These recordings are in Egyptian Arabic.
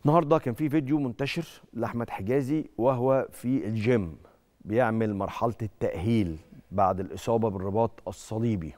النهارده كان في فيديو منتشر لاحمد حجازي وهو في الجيم بيعمل مرحله التاهيل بعد الاصابه بالرباط الصليبي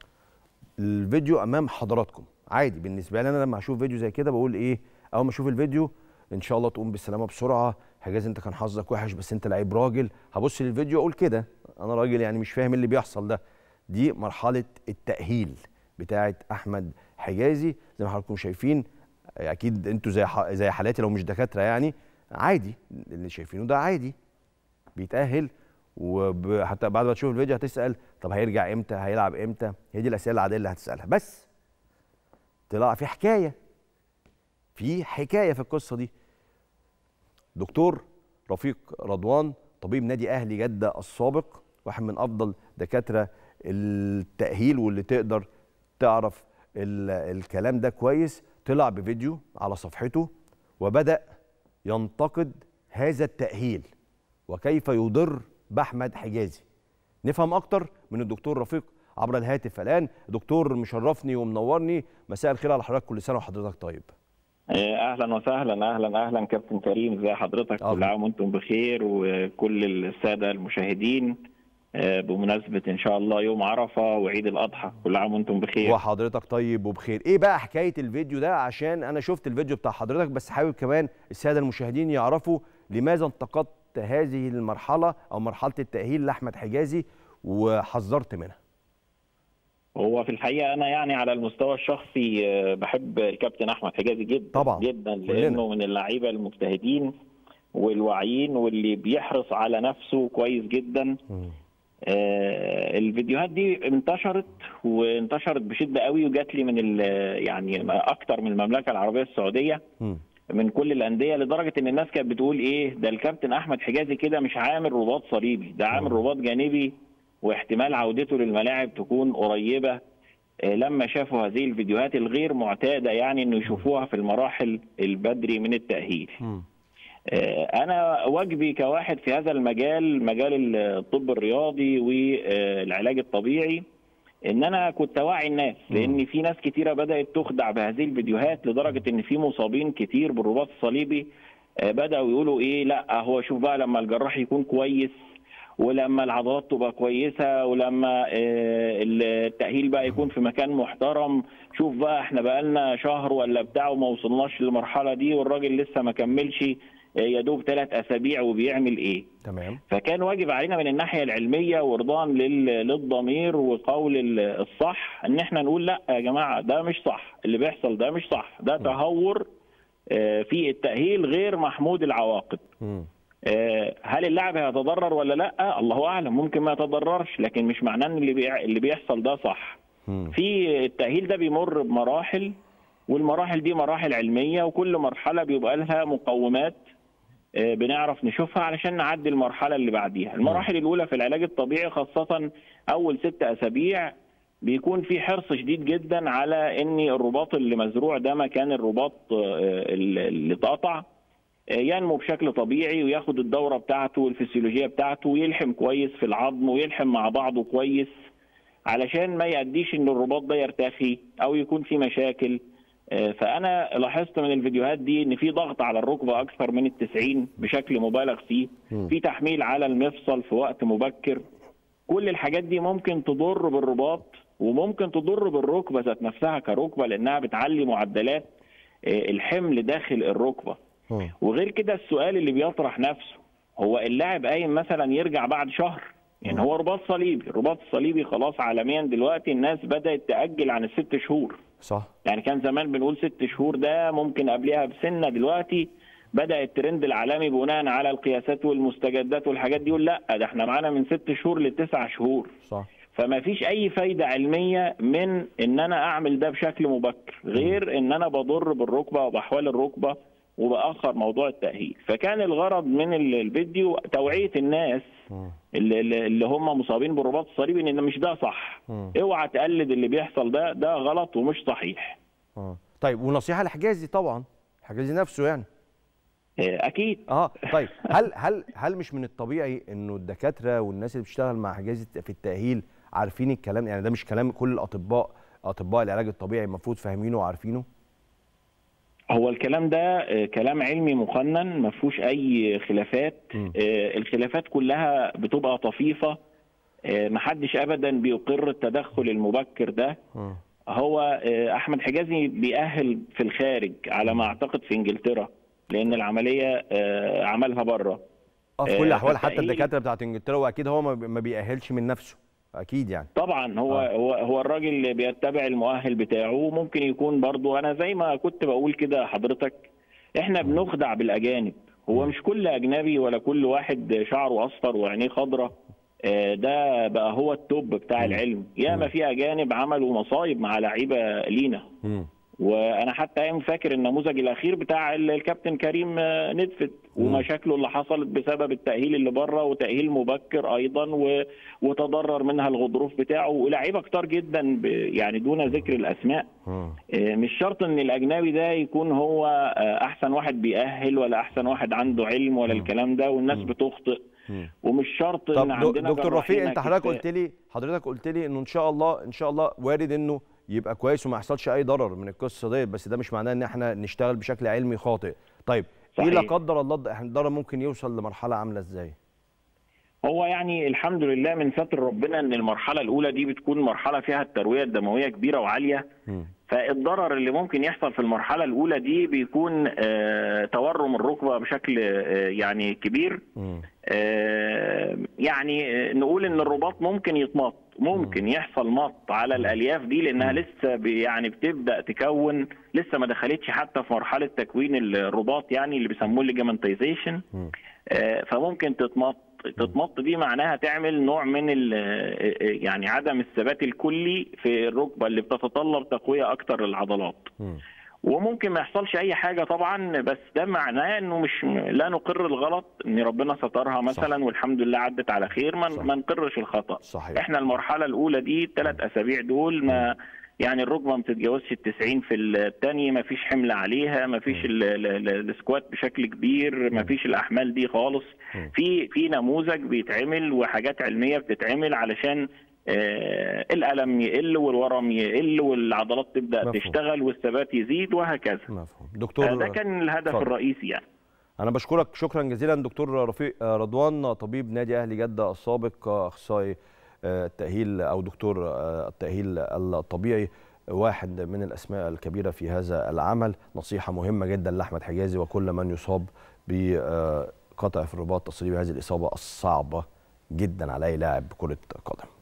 الفيديو امام حضراتكم عادي بالنسبه لي انا لما اشوف فيديو زي كده بقول ايه اول ما اشوف الفيديو ان شاء الله تقوم بالسلامه بسرعه حجازي انت كان حظك وحش بس انت لعيب راجل هبص للفيديو اقول كده انا راجل يعني مش فاهم اللي بيحصل ده دي مرحله التاهيل بتاعه احمد حجازي زي ما حضراتكم شايفين اكيد انتوا زي ح- زي حالاتي لو مش دكاتره يعني عادي اللي شايفينه ده عادي بيتاهل وحتى بعد ما تشوف الفيديو هتسال طب هيرجع امتى هيلعب امتى هي دي الاسئله العاديه اللي هتسالها بس طلع في حكايه في حكايه في القصه دي دكتور رفيق رضوان طبيب نادي اهلي جده السابق واحد من افضل دكاتره التاهيل واللي تقدر تعرف ال- الكلام ده كويس طلع بفيديو على صفحته وبدا ينتقد هذا التاهيل وكيف يضر باحمد حجازي نفهم اكتر من الدكتور رفيق عبر الهاتف الان دكتور مشرفني ومنورني مساء الخير على حضرتك كل سنه وحضرتك طيب اهلا وسهلا اهلا اهلا كابتن كريم ازي حضرتك أهلا. كل عام وانتم بخير وكل الساده المشاهدين آه، بمناسبه ان شاء الله يوم عرفه وعيد الاضحى كل عام وانتم بخير وحضرتك طيب وبخير ايه بقى حكايه الفيديو ده عشان انا شفت الفيديو بتاع حضرتك بس حابب كمان الساده المشاهدين يعرفوا لماذا انتقدت هذه المرحله او مرحله التاهيل لاحمد حجازي وحذرت منها هو في الحقيقه انا يعني على المستوى الشخصي آه، بحب الكابتن احمد حجازي جدا طبعاً، جدا كلنا. لانه من اللعيبه المجتهدين والواعيين واللي بيحرص على نفسه كويس جدا آه، الفيديوهات دي انتشرت وانتشرت بشده قوي وجات لي من ال- يعني اكتر من المملكه العربيه السعوديه مم. من كل الانديه لدرجه ان الناس كانت بتقول ايه ده الكابتن احمد حجازي كده مش عامل رباط صليبي ده عامل رباط جانبي واحتمال عودته للملاعب تكون قريبه آه، لما شافوا هذه الفيديوهات الغير معتاده يعني انه يشوفوها في المراحل البدري من التاهيل مم. آه، انا واجبي كواحد في هذا المجال مجال الطب الرياضي والعلاج الطبيعي ان انا كنت اوعي الناس لان في ناس كتيره بدات تخدع بهذه الفيديوهات لدرجه ان في مصابين كتير بالرباط الصليبي آه، بداوا يقولوا ايه لا هو شوف بقى لما الجراح يكون كويس ولما العضلات تبقى كويسه ولما آه، التاهيل بقى يكون في مكان محترم شوف بقى احنا بقالنا شهر ولا بتاع وما وصلناش للمرحله دي والراجل لسه ما كملش آه، يا دوب ثلاث اسابيع وبيعمل ايه تمام فكان واجب علينا من الناحيه العلميه وارضاء لل- للضمير وقول ال- الصح ان احنا نقول لا يا جماعه ده مش صح اللي بيحصل ده مش صح ده تهور آه، في التاهيل غير محمود العواقب مم. آه، هل اللاعب هيتضرر ولا لا الله اعلم ممكن ما يتضررش لكن مش معناه ان اللي بيع- اللي بيحصل ده صح مم. في التاهيل ده بيمر بمراحل والمراحل دي مراحل علميه وكل مرحله بيبقى لها مقومات آه، بنعرف نشوفها علشان نعدي المرحله اللي بعديها المراحل الاولى في العلاج الطبيعي خاصه اول ست اسابيع بيكون في حرص شديد جدا على ان الرباط اللي مزروع ده مكان الرباط آه، اللي اللي اتقطع آه، ينمو بشكل طبيعي وياخد الدوره بتاعته والفسيولوجيه بتاعته ويلحم كويس في العظم ويلحم مع بعضه كويس علشان ما يأديش ان الرباط ده يرتخي او يكون في مشاكل آه، فانا لاحظت من الفيديوهات دي ان في ضغط على الركبه اكثر من التسعين بشكل مبالغ فيه في تحميل على المفصل في وقت مبكر كل الحاجات دي ممكن تضر بالرباط وممكن تضر بالركبه ذات نفسها كركبه لانها بتعلي معدلات آه، الحمل داخل الركبه مم. وغير كده السؤال اللي بيطرح نفسه هو اللاعب قايم مثلا يرجع بعد شهر يعني هو رباط صليبي الرباط الصليبي خلاص عالميا دلوقتي الناس بدأت تأجل عن الست شهور صح يعني كان زمان بنقول ست شهور ده ممكن قبلها بسنة دلوقتي بدأ الترند العالمي بناء على القياسات والمستجدات والحاجات دي يقول لا ده احنا معانا من ست شهور لتسع شهور صح فما فيش اي فايده علميه من ان انا اعمل ده بشكل مبكر غير ان انا بضر بالركبه وباحوال الركبه وباخر موضوع التاهيل فكان الغرض من ال- الفيديو توعيه الناس مم. اللي, اللي اللي هم مصابين بالرباط الصليبي ان مش ده صح مم. اوعى تقلد اللي بيحصل ده ده غلط ومش صحيح آه. طيب ونصيحه لحجازي طبعا حجازي نفسه يعني آه، اكيد اه طيب هل هل هل مش من الطبيعي انه الدكاتره والناس اللي بتشتغل مع حجازي في التاهيل عارفين الكلام يعني ده مش كلام كل الاطباء اطباء العلاج الطبيعي المفروض فاهمينه وعارفينه هو الكلام ده آه، كلام علمي مقنن ما فيهوش اي خلافات مم. آه، الخلافات كلها بتبقى طفيفه آه، محدش ابدا بيقر التدخل المبكر ده مم. هو آه، احمد حجازي بيأهل في الخارج على ما اعتقد في انجلترا لان العمليه آه، عملها بره اه في كل آه، الاحوال حتى فالتأهيل- الدكاتره بتاعت انجلترا واكيد هو ما بي- ما بيأهلش من نفسه اكيد يعني طبعا هو آه. هو هو الراجل اللي بيتبع المؤهل بتاعه ممكن يكون برضو انا زي ما كنت بقول كده حضرتك احنا بنخدع بالاجانب هو مش كل اجنبي ولا كل واحد شعره اصفر وعينيه خضراء آه، ده بقى هو التوب بتاع العلم ياما في اجانب عملوا مصايب مع لعيبه لينا مم. وانا حتى ايام فاكر النموذج الاخير بتاع ال- الكابتن كريم آه، ندفت ومشاكله اللي حصلت بسبب التاهيل اللي بره وتاهيل مبكر ايضا و... وتضرر منها الغضروف بتاعه ولاعيبه كتار جدا ب... يعني دون ذكر الاسماء مم. آه، مش شرط ان الاجنبي ده يكون هو آه، احسن واحد بيأهل ولا احسن واحد عنده علم ولا الكلام ده والناس بتخطئ مم. ومش شرط طب ان دو- عندنا دكتور رفيق جراحين انت حضرتك أكفاء. قلت لي حضرتك قلت لي انه ان شاء الله ان شاء الله وارد انه يبقى كويس وما يحصلش اي ضرر من القصه ديت بس ده مش معناه ان احنا نشتغل بشكل علمي خاطئ طيب ايه لا صحيح. قدر الله ده- الضرر ممكن يوصل لمرحله عامله ازاي هو يعني الحمد لله من ستر ربنا ان المرحله الاولى دي بتكون مرحله فيها الترويه الدمويه كبيره وعاليه مم. فالضرر اللي ممكن يحصل في المرحله الاولى دي بيكون آه، تورم الركبه بشكل آه، يعني كبير مم. آه، يعني آه، نقول ان الرباط ممكن يتمط ممكن يحصل مط على الالياف دي لانها لسه ب- يعني بتبدا تكون لسه ما دخلتش حتى في مرحله تكوين الرباط يعني اللي بيسموه الليجامنتيزيشن مم. آه، فممكن تتمط تتمط دي معناها تعمل نوع من ال- آه، يعني عدم الثبات الكلي في الركبه اللي بتتطلب تقويه اكتر للعضلات مم. وممكن ما يحصلش اي حاجه طبعا بس ده معناه انه مش لا نقر الغلط ان ربنا سترها مثلا والحمد لله عدت على خير ما صح. ما نقرش الخطا صحيح احنا المرحله الاولى دي الثلاث اسابيع دول ما يعني الركبه ما بتتجاوزش ال 90 في الثاني ما فيش حمل عليها ما فيش ال- ال- ال- السكوات بشكل كبير ما فيش الاحمال دي خالص مم. في في نموذج بيتعمل وحاجات علميه بتتعمل علشان آه الالم يقل والورم يقل والعضلات تبدا مفهوم. تشتغل والثبات يزيد وهكذا مفهوم آه، دكتور ده كان الهدف اتفضل. الرئيسي يعني انا بشكرك شكرا جزيلا دكتور رفيق آه، رضوان طبيب نادي اهلي جده السابق آه، اخصائي آه، التاهيل او دكتور آه، التاهيل الطبيعي واحد من الاسماء الكبيره في هذا العمل نصيحه مهمه جدا لاحمد حجازي وكل من يصاب بقطع في الرباط الصليبي هذه الاصابه الصعبه جدا على اي لاعب كره قدم